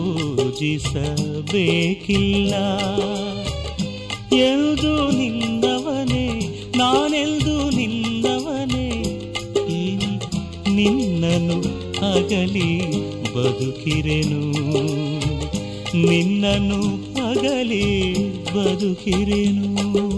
ಪೂಜಿಸಬೇಕಿಲ್ಲ ಎಂದು ನಿನ್ನವನೇ ನಾನೆಂದು ನಿನ್ನವನೇ ಏನಿ ನಿನ್ನನು ಅಗಲಿ ಬದುಕಿರೆನು ನಿನ್ನನು ಅಗಲಿ ಬದುಕಿರೆನು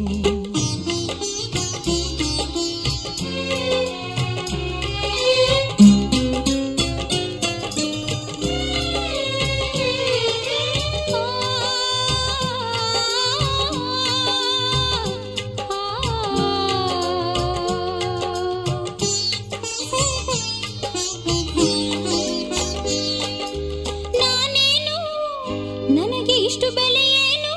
ನಾನೇನು ನನಗೆ ಇಷ್ಟು ಬೆಲೆ ಏನು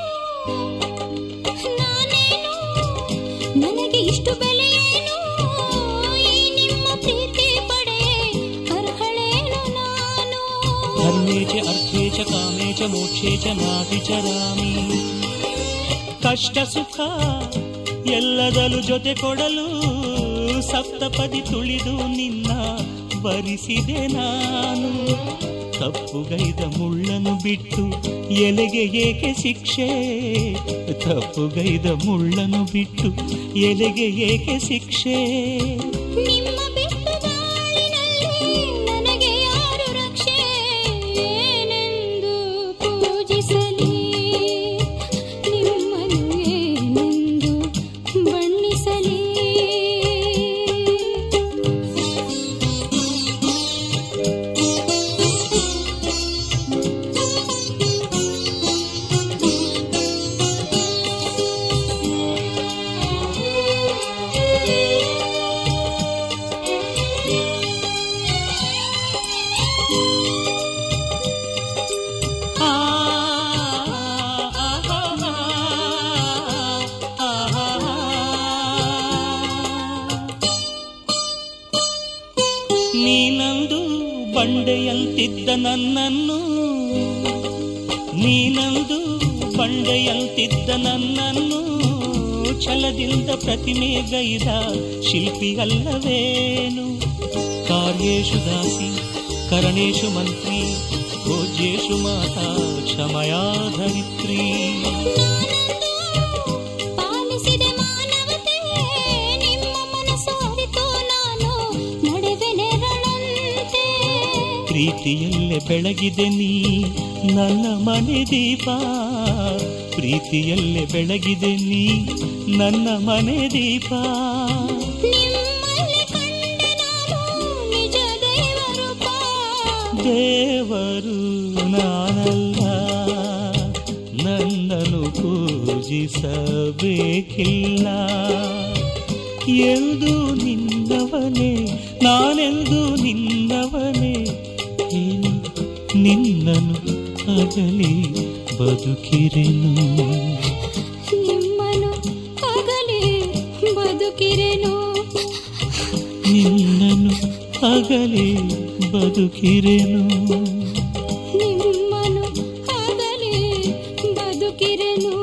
ನಾನೇನು ನನಗೆ ಇಷ್ಟು ಬೆಲೆ ಏನು ಈ ನಿಮ್ಮ ಪ್ರೀತಿ ಪಡೆ ಅರ್ಹಳೇನು ನಾನು ಧರ್ಮೇ ಚ ಅರ್ಥೇ ಚ ಕಾಮೇ ಚ ಮೋಕ್ಷೇ ಚ ನಾಭಿಚರಾಮಿ ಕಷ್ಟ ಸುಖ ಎಲ್ಲದಲು ಜೊತೆ ಕೊಡಲು ಸಪ್ತಪದಿ ತುಳಿದು ನಿನ್ನ ಬರಿಸಿದೆ ನಾನು ತಪ್ಪುಗೈದ ಮುಳ್ಳನ್ನು ಬಿಟ್ಟು ಎಲೆಗೆ ಏಕೆ ಶಿಕ್ಷೆ ತಪ್ಪುಗೈದ ಮುಳ್ಳನ್ನು ಬಿಟ್ಟು ಎಲೆಗೆ ಏಕೆ ಶಿಕ್ಷೆ ನಿಮ್ಮ ಬಿಟ್ಟು ಬಾಳಿನಲ್ಲಿ ನನಗೆ ಯಾರು ರಕ್ಷೆ ಏನೆಂದು ಪೂಜಿಸಲಿ ನಿಮ್ಮನ್ನು ಏನೆಂದು ಬಣ್ಣಿಸಲಿ ಆ, ಆ, ಆ, ಆ, ಆ, ನೀನಂದು ಬಂಡೆಯಂತಿದ್ದ ನನ್ನನ್ನು ನೀನಂದು ಬಂಡೆಯಂತಿದ್ದ ನನ್ನನ್ನು ಛಲದಿಂದ ಪ್ರತಿಮೆಗೈದ ಶಿಲ್ಪಿಯಲ್ಲವೇನು ಕಾರ್ಯೇಷು ದಾಸಿ ಕರಣೇಶು ಮಂತ್ರಿ ಭೋಜ್ಯೇಷು ಮಾತಾ ಕ್ಷಮಯಾ ಧರಿತ್ರಿ ಪಾಲಿಸಿದೆ ಮಾನವತೆ ನಿಮ್ಮ ಮನಸ್ಸು ಅರಿತು ನಾನು ನಡೆವೆ ನೆರಳಂತೆ ಪ್ರೀತಿಯಲ್ಲೇ ಬೆಳಗಿದೆ ನೀ ನನ್ನ ಮನೆ ದೀಪ ಪ್ರೀತಿಯಲ್ಲೇ ಬೆಳಗಿದೆ ನೀ ನನ್ನ ಮನೆ ದೀಪ ನಿಮ್ಮಲ್ಲಿ ಕಂಡೆ ನಾನು ನಿಜ ದೈವರೂಪ ದೇವರು ನಾನಲ್ಲ ನನ್ನನ್ನು ಪೂಜಿಸಬೇಕಿಲ್ಲ ಎಂದು ನಿನ್ನವನೇ ನಾನೆಂದು ನಿನ್ನವನೇ ಏನು ನಿನ್ನನು ಅಗಲಿ ಬದುಕಿರೆನು ನಿಮ್ಮನು ಅಗಲಿ ಬದುಕಿರೆನು ನಿನ್ನನು ಅಗಲಿ ಬದುಕಿರೆನು ನಿಮ್ಮನು ಅಗಲಿ ಬದುಕಿರೆನು